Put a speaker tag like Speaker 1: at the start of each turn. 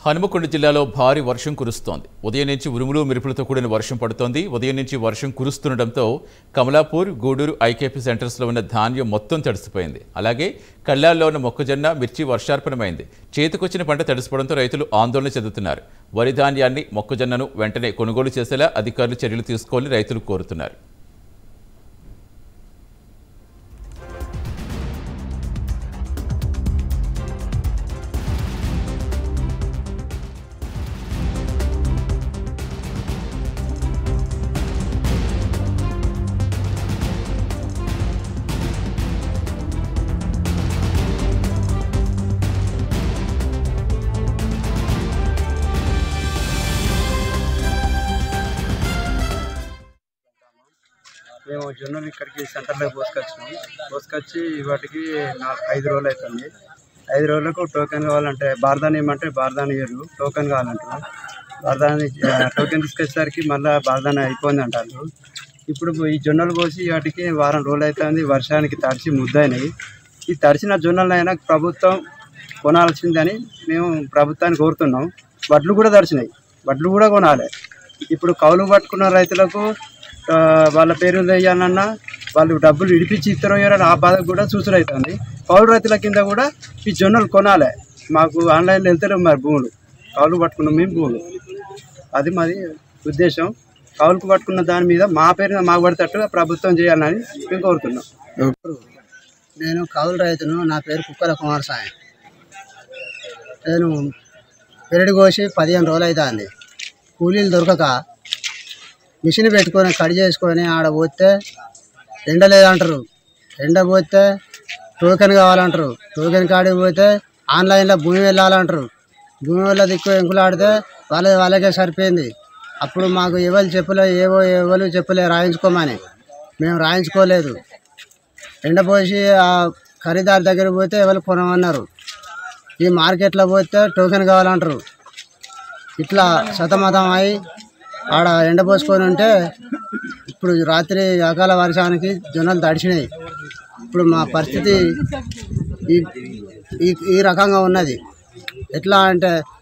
Speaker 1: హనుమకొండ జిల్లాలో భారీ వర్షం కురుస్తోంది ఉదయం నుంచి ఉరుములు మెరుపులతో కూడిన వర్షం పడుతోంది ఉదయం నుంచి వర్షం కురుస్తుండటంతో కమలాపూర్ గూడూరు ఐకేపీ సెంటర్స్లో ఉన్న ధాన్యం మొత్తం తడిసిపోయింది అలాగే కళ్ళాల్లో ఉన్న మొక్కజొన్న మిర్చి వర్షార్పణమైంది చేతికొచ్చిన పంట తడిసిపోవడంతో రైతులు ఆందోళన చెందుతున్నారు వరి ధాన్యాన్ని మొక్కజొన్నను వెంటనే కొనుగోలు చేసేలా అధికారులు చర్యలు తీసుకోవాలని రైతులు కోరుతున్నారు
Speaker 2: మేము జొన్నలు ఇక్కడికి సెంటర్లో పోసుకొచ్చినాం పోసుకొచ్చి వాటికి నాకు ఐదు రోజులు అవుతుంది ఐదు రోజులకు టోకెన్ కావాలంటే బార్దాని ఇవ్వమంటే బార్దాని ఇయ్యరు టోకెన్ కావాలంటారు బార్దాని ఆ, టోకెన్ తీసుకొచ్చేసరికి మళ్ళీ బార్దాని అయిపోయింది అంటారు ఇప్పుడు ఈ జొన్నలు పోసి వాటికి వారం రోజులు అవుతుంది వర్షానికి తడిచి ముద్దయినాయి ఈ తడిచిన జొన్నలైనా ప్రభుత్వం కొనాల్సిందని మేము ప్రభుత్వాన్ని కోరుతున్నాం వడ్లు కూడా తడిచినాయి వడ్లు కూడా కొనాలి ఇప్పుడు కౌలు పట్టుకున్న రైతులకు ఆ, వాళ్ళ పేరు వేయాలన్నా వాళ్ళు డబ్బులు ఇడిపించి ఇద్దరు వేయాలని ఆ బాధ కూడా చూసురైతుంది కౌలు రైతుల కింద కూడా ఈ జొన్నలు కొనాలి మాకు ఆన్లైన్లో వెళ్తలేవు మరి భూములు కౌలు పట్టుకున్నాం మేము భూములు అది మాది ఉద్దేశం కౌలుకు పట్టుకున్న దాని మీద మా పేరు మాకు పడేటట్టుగా ప్రభుత్వం చేయాలని మేము కోరుతున్నాం
Speaker 3: నేను కౌలు రైతును నా పేరు కుక్కల కుమారస్వామి నేను పెరడు కోసి పదిహేను రోజులు అవుతుంది కూలీలు దొరకక మిషన్ పెట్టుకొని కట్ చేసుకొని ఆడ పోతే ఎండ లేదంటారు ఎండ పోతే టోకెన్ కావాలంటారు టోకెన్ కాడికి పోతే ఆన్లైన్లో భూమి వెళ్ళాలంటారు భూమి వల్ల దిక్కు ఎంకులాడితే వాళ్ళ వాళ్ళకే సరిపోయింది అప్పుడు మాకు ఎవరు చెప్పలే ఏవో ఎవరు చెప్పలే రాయించుకోమని మేము రాయించుకోలేదు ఎండపోసి ఆ ఖరీదారు దగ్గరికి పోతే ఎవరు కొనమన్నారు ఈ మార్కెట్లో పోతే టోకెన్ కావాలంటారు ఇట్లా సతమతం అయి ఆడ ఎండపోసుకొని ఉంటే ఇప్పుడు రాత్రి అకాల వర్షానికి జొన్నలు తడిచినాయి ఇప్పుడు మా పరిస్థితి ఈ ఈ ఈ రకంగా ఉన్నది ఎట్లా అంటే